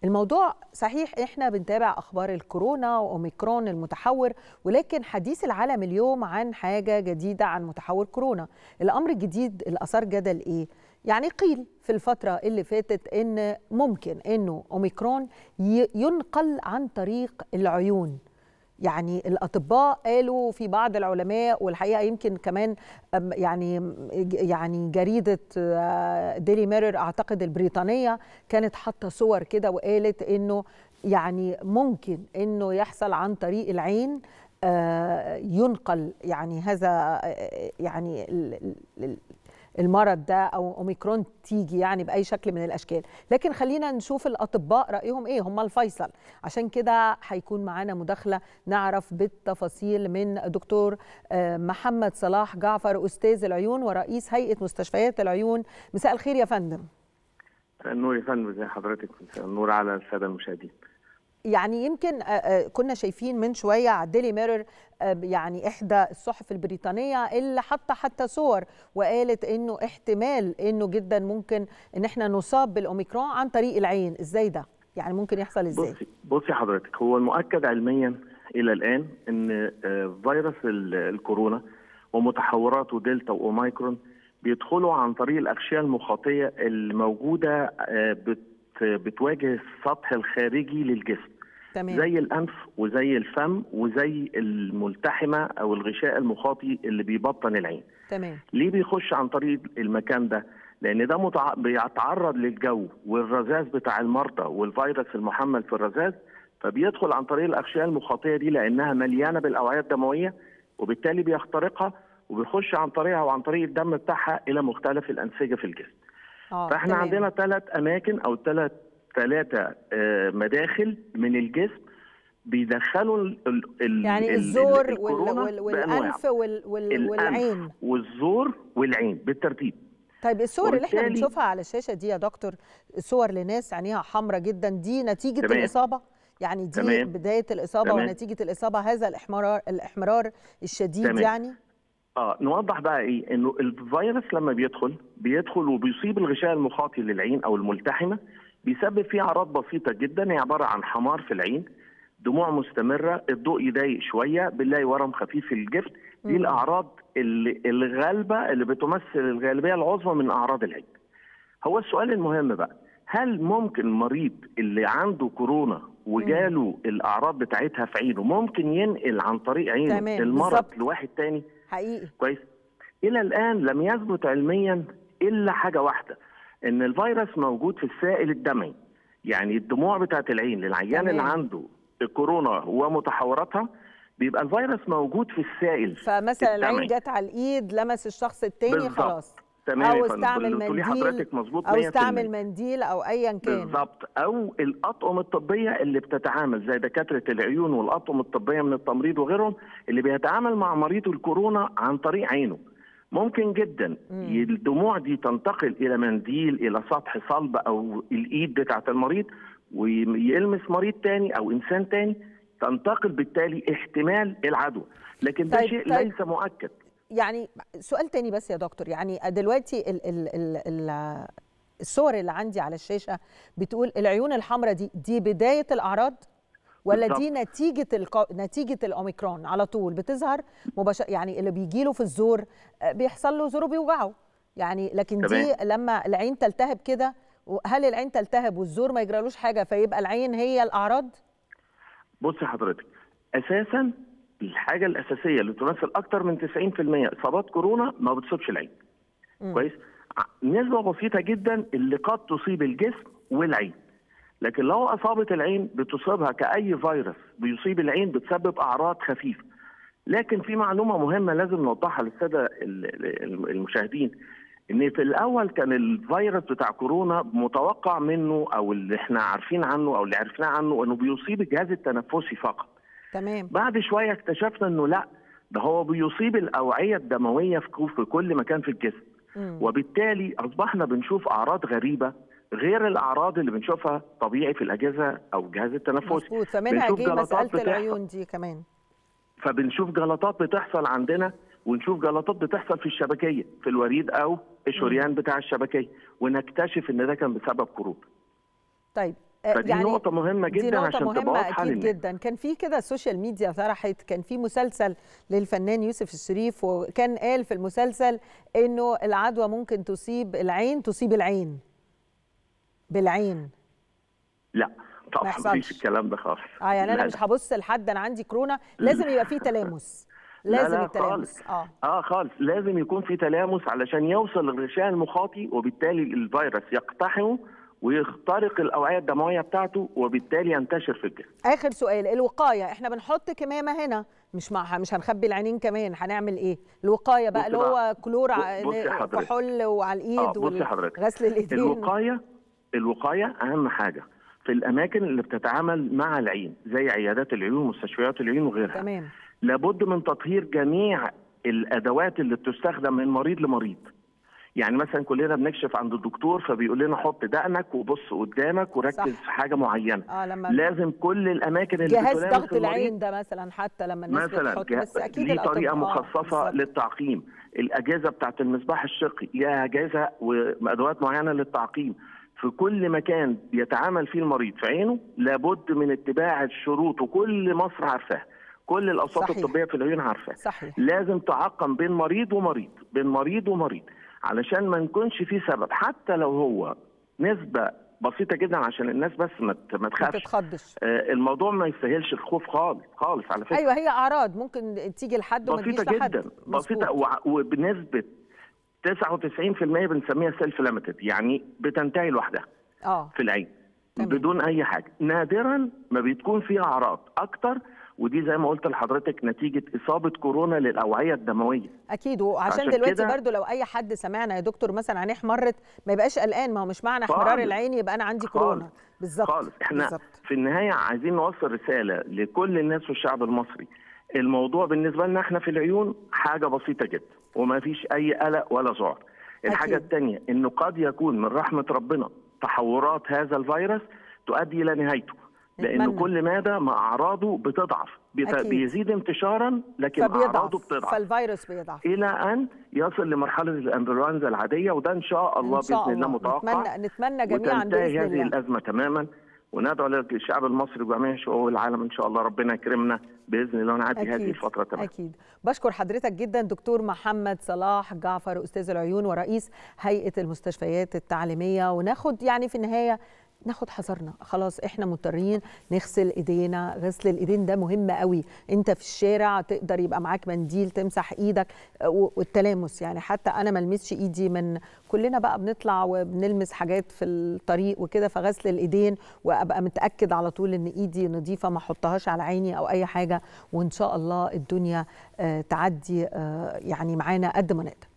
الموضوع صحيح احنا بنتابع اخبار الكورونا واوميكرون المتحور ولكن حديث العالم اليوم عن حاجه جديده عن متحور كورونا الامر الجديد الاثار جدل ايه يعني قيل في الفترة اللي فاتت إن ممكن إنه أوميكرون ينقل عن طريق العيون يعني الاطباء قالوا في بعض العلماء والحقيقه يمكن كمان يعني يعني جريده ديلي ميرور اعتقد البريطانيه كانت حاطه صور كده وقالت انه يعني ممكن انه يحصل عن طريق العين ينقل يعني هذا يعني المرض ده او اوميكرون تيجي يعني باي شكل من الاشكال لكن خلينا نشوف الاطباء رايهم ايه هم الفيصل عشان كده هيكون معانا مداخله نعرف بالتفاصيل من دكتور محمد صلاح جعفر استاذ العيون ورئيس هيئه مستشفيات العيون مساء الخير يا فندم النور يا فندم ازي حضرتك النور على الساده المشاهدين يعني يمكن كنا شايفين من شويه على الديلي ميرور يعني احدى الصحف البريطانيه اللي حاطه حتى صور وقالت انه احتمال انه جدا ممكن ان احنا نصاب بالاوميكرون عن طريق العين ازاي ده يعني ممكن يحصل ازاي بصي بصي حضرتك هو المؤكد علميا الى الان ان فيروس الكورونا ومتحوراته دلتا واوميكرون بيدخلوا عن طريق الاغشيه المخاطيه الموجوده بتواجه السطح الخارجي للجسم تمام. زي الانف وزي الفم وزي الملتحمه او الغشاء المخاطي اللي بيبطن العين تمام ليه بيخش عن طريق المكان ده لان ده متع... بيتعرض للجو والرذاذ بتاع المرضى والفيروس المحمل في الرذاذ فبيدخل عن طريق الاغشيه المخاطيه دي لانها مليانه بالاوعيه الدمويه وبالتالي بيخترقها وبيخش عن طريقها وعن طريق الدم بتاعها الى مختلف الانسجه في الجسم آه، فاحنا تمام. عندنا ثلاث اماكن او ثلاث ثلاثه مداخل من الجسم بيدخلوا ال ال يعني ال- الزور ال- وال الكورونا وال بأنواع. والانف وال وال والعين الأنف والزور والعين بالترتيب طيب الصور اللي احنا وبالتالي- بنشوفها على الشاشه دي يا دكتور صور لناس عينيها حمراء جدا دي نتيجه تمام. الاصابه يعني دي تمام. بدايه الاصابه تمام. ونتيجه الاصابه هذا الاحمرار الاحمرار الشديد تمام. يعني اه نوضح بقى ايه انه الفيروس لما بيدخل بيدخل وبيصيب الغشاء المخاطي للعين او الملتحمه بيسبب فيه اعراض بسيطه جدا هي عباره عن حمار في العين دموع مستمره الضوء يضايق شويه بنلاقي ورم خفيف في الجفن دي مم. الاعراض اللي الغالبه اللي بتمثل الغالبيه العظمى من اعراض العين هو السؤال المهم بقى هل ممكن مريض اللي عنده كورونا وجاله الاعراض بتاعتها في عينه ممكن ينقل عن طريق عينه تمام، المرض بالظبط. لواحد تاني حقيقي كويس الى الان لم يثبت علميا الا حاجه واحده ان الفيروس موجود في السائل الدمعي يعني الدموع بتاعت العين للعيان تمام. اللي عنده الكورونا ومتحوراتها بيبقى الفيروس موجود في السائل فمثلا العين الدمعي. جت على الايد لمس الشخص التاني بالظبط. خلاص تمام او يا فندم. استعمل اللي بتقوليه منديل حضرتك مظبوط او 100%. استعمل منديل او ايا كان بالظبط او الاطقم الطبيه اللي بتتعامل زي دكاتره العيون والاطقم الطبيه من التمريض وغيرهم اللي بيتعامل مع مريض الكورونا عن طريق عينه ممكن جدا مم. الدموع دي تنتقل الى منديل الى سطح صلب او الايد بتاعه المريض ويلمس مريض تاني او انسان تاني تنتقل بالتالي احتمال العدوى لكن ده طيب، شيء طيب. ليس مؤكد يعني سؤال تاني بس يا دكتور يعني دلوقتي ال ال ال ال الصور اللي عندي على الشاشه بتقول العيون الحمراء دي دي بدايه الاعراض ولا دي بالظبط. نتيجه القو... نتيجه الاوميكرون على طول بتظهر مباشر يعني اللي بيجي له في الزور آه، بيحصل له زوره بيوجعه يعني لكن دي لما العين تلتهب كده هل العين تلتهب والزور ما يجرالوش حاجه فيبقى العين هي الاعراض بص حضرتك اساسا الحاجه الاساسيه اللي تمثل اكثر من 90% اصابات كورونا ما بتصيبش العين مم. كويس ع- نسبه بسيطه جدا اللي قد تصيب الجسم والعين لكن لو اصابت العين بتصيبها كاي فيروس بيصيب العين بتسبب اعراض خفيفه لكن في معلومه مهمه لازم نوضحها للساده ال- ال- المشاهدين ان في الاول كان الفيروس بتاع كورونا متوقع منه او اللي احنا عارفين عنه او اللي عرفناه عنه انه بيصيب الجهاز التنفسي فقط تمام بعد شويه اكتشفنا انه لا ده هو بيصيب الاوعيه الدمويه في كو- في كل مكان في الجسم مم. وبالتالي اصبحنا بنشوف اعراض غريبه غير الاعراض اللي بنشوفها طبيعي في الاجهزه او الجهاز التنفسي مظبوط فمنها بنشوف جه جلطات مساله بتحصل. العيون دي كمان فبنشوف جلطات بتحصل عندنا ونشوف جلطات بتحصل في الشبكيه في الوريد او الشريان بتاع الشبكيه ونكتشف ان ده كان بسبب كورونا طيب فدي يعني نقطة مهمة جدا دي نقطة عشان مهمة تبقى واضحة أكيد للناس. جدا كان في كده السوشيال ميديا طرحت كان في مسلسل للفنان يوسف الشريف وكان قال في المسلسل إنه العدوى ممكن تصيب العين تصيب العين بالعين لا طبعا يحصلش. مفيش الكلام ده خالص اه يعني انا لا، مش هبص لحد انا عندي كورونا لازم يبقى في تلامس لازم لا لا التلامس خالص اه اه خالص لازم يكون في تلامس علشان يوصل للغشاء المخاطي وبالتالي الفيروس يقتحمه ويخترق الاوعيه الدمويه بتاعته وبالتالي ينتشر في الجسم اخر سؤال الوقايه احنا بنحط كمامه هنا مش مع مش هنخبي العينين كمان هنعمل ايه الوقايه بقى بصي اللي هو بقى، كلور ع- بصي حضرتك. كحول وعلى اه الايد بصي حضرتك غسل الايدين الوقايه الوقايه اهم حاجه في الاماكن اللي بتتعامل مع العين زي عيادات العيون ومستشفيات العيون وغيرها تمام لابد من تطهير جميع الادوات اللي بتستخدم من مريض لمريض يعني مثلا كلنا بنكشف عند الدكتور فبيقول لنا حط دقنك وبص قدامك وركز صح. في حاجه معينه اه لما لازم كل الاماكن اللي جهاز بتلامس ضغط المريض العين ده مثلا حتى لما الناس مثلا بتحط جه- بس اكيد ليه طريقه الأطباء- آه، مخصصه بالظبط. للتعقيم الاجهزه بتاعت المصباح الشقي ليها اجهزه وادوات معينه للتعقيم في كل مكان يتعامل فيه المريض في عينه لابد من اتباع الشروط وكل مصر عارفاها كل الاوساط صحيح. الطبيه في العيون عارفاها صحيح لازم تعقم بين مريض ومريض بين مريض ومريض علشان ما نكونش فيه سبب حتى لو هو نسبه بسيطه جدا عشان الناس بس ما ت- ما ما تخافش تتخضش آه، الموضوع ما يستاهلش الخوف خالص خالص على فكره ايوه هي اعراض ممكن تيجي لحد وما تجيش بسيطة لحد جدا بسيطة مظبوط. وع- وبنسبة 99% بنسميها سيلف ليميتد يعني بتنتهي لوحدها اه في العين تمام. بدون أي حاجة نادرا ما بتكون فيها أعراض أكتر ودي زي ما قلت لحضرتك نتيجة إصابة كورونا للأوعية الدموية اكيد وعشان عشان دلوقتي كده- برضو لو اي حد سمعنا يا دكتور مثلا عينيه احمرت ما يبقاش قلقان ما هو مش معنى احمرار خالص. العين يبقى انا عندي خالص. كورونا بالظبط خالص احنا بالظبط. في النهاية عايزين نوصل رسالة لكل الناس والشعب المصري الموضوع بالنسبة لنا احنا في العيون حاجة بسيطة جدا وما فيش أي قلق ولا ذعر الحاجة أكيد. الثانية إنه قد يكون من رحمة ربنا تحورات هذا الفيروس تؤدي إلى نهايته لأنه نتمنى. كل مادة مع أعراضه بتضعف بت- أكيد. بيزيد انتشارا لكن أعراضه فبيضعف بتضعف فالفيروس بيضعف إلى أن يصل لمرحلة الإنفلونزا العادية وده إن شاء الله ان شاء بإذن الله الله متوقع نتمنى نتمنى جميعا وتنتهي باذن هذه الله الازمه تماما وندعو للشعب المصري وجميع شعوب العالم ان شاء الله ربنا يكرمنا باذن الله ونعدي هذه أكيد الفتره تماما أكيد بشكر حضرتك جدا دكتور محمد صلاح جعفر أستاذ العيون ورئيس هيئة المستشفيات التعليمية وناخد يعني في النهاية ناخد حذرنا خلاص احنا مضطرين نغسل ايدينا غسل الايدين ده مهم قوي انت في الشارع تقدر يبقى معاك منديل تمسح ايدك و- والتلامس يعني حتى انا ما المسش ايدي من كلنا بقى بنطلع وبنلمس حاجات في الطريق وكده فغسل الايدين وابقى متاكد على طول ان ايدي نظيفه ما احطهاش على عيني او اي حاجه وان شاء الله الدنيا آه، تعدي آه، يعني معانا قد ما نقدر